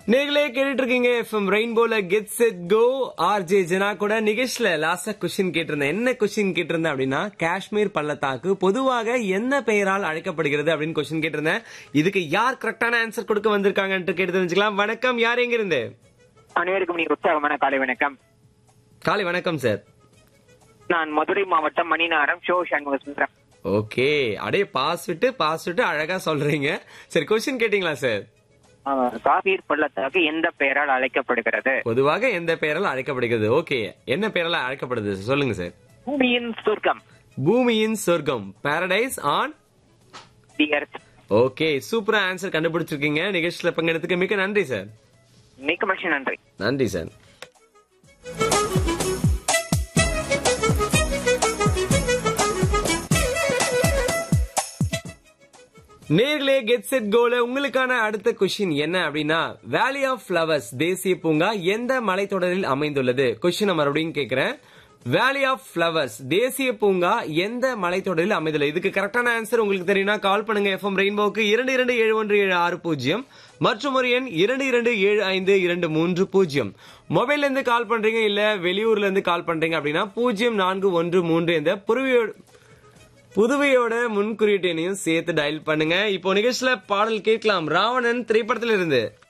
நீங்களே கேட்டுட்டு இருக்கீங்க எஃப்எம் ரெயின்போல get set go RJ Jana கூட நிகழ்ச்சியில லாஸ்டா கொஸ்டின் கேட்டிருந்தேன் என்ன கொஸ்டின் கேட்டிருந்தேன் அப்படின்னா காஷ்மீர் பள்ளத்தாக்கு பொதுவாக என்ன பெயரால் அழைக்கப்படுகிறது அப்படின்னு கொஸ்டின் கேட்டிருந்தேன் இதுக்கு யார் கரெக்டான ஆன்சர் கொடுக்க வந்திருக்காங்கன்ட்டு கேட்டு தெரிஞ்சுக்கலாம் வணக்கம் யார் எங்க இருந்து அனைவருக்கும் நீ உற்சாகமான காலை வணக்கம் காலை வணக்கம் சார் நான் மதுரை மாவட்டம் மணிநாரம் ஷோ சண்முக சுந்தரம் ஓகே அப்படியே பாஸ் விட்டு பாஸ் விட்டு அழகா சொல்றீங்க சரி கொஸ்டின் கேட்டீங்களா சார் காபீர் பள்ளத்தாக்கு எந்த பெயரால் அழைக்கப்படுகிறது பொதுவாக எந்த பெயரால் அழைக்கப்படுகிறது ஓகே என்ன பெயரால் அழைக்கப்படுது சொல்லுங்க சார் பூமியின் சொர்க்கம் பூமியின் சொர்க்கம் paradise on the earth okay சூப்பரா ஆன்சர் கண்டுபிடிச்சிருக்கீங்க நிகழ்ச்சியில பங்கெடுத்துக்கு மிக்க நன்றி சார் மிக்க மகிழ்ச்சி நன்றி நன்றி சார் நேர்களே கெட் செட் கோல உங்களுக்கான அடுத்த கொஸ்டின் என்ன அப்படின்னா வேலி ஆஃப் ஃபிளவர்ஸ் தேசிய பூங்கா எந்த மலைத்தொடரில் அமைந்துள்ளது கொஸ்டின் மறுபடியும் கேக்குறேன் வேலி ஆஃப் ஃபிளவர்ஸ் தேசிய பூங்கா எந்த மலைத்தொடரில் அமைந்துள்ளது இதுக்கு கரெக்டான ஆன்சர் உங்களுக்கு தெரியும்னா கால் பண்ணுங்க எஃப்எம் ரெயின்போக்கு இரண்டு இரண்டு ஏழு ஒன்று ஏழு ஆறு பூஜ்ஜியம் மற்றும் ஒரு எண் இரண்டு இரண்டு ஏழு ஐந்து இரண்டு மூன்று பூஜ்ஜியம் மொபைல்ல இருந்து கால் பண்றீங்க இல்ல வெளியூர்ல இருந்து கால் பண்றீங்க அப்படின்னா பூஜ்ஜியம் நான்கு ஒன்று மூன்று என்ற புதுவையோட புதுவையோட முன்குறியீட்டையும் சேர்த்து டயல் பண்ணுங்க இப்போ நிகழ்ச்சியில பாடல் கேட்கலாம் ராவணன் திரைப்படத்திலிருந்து இருந்து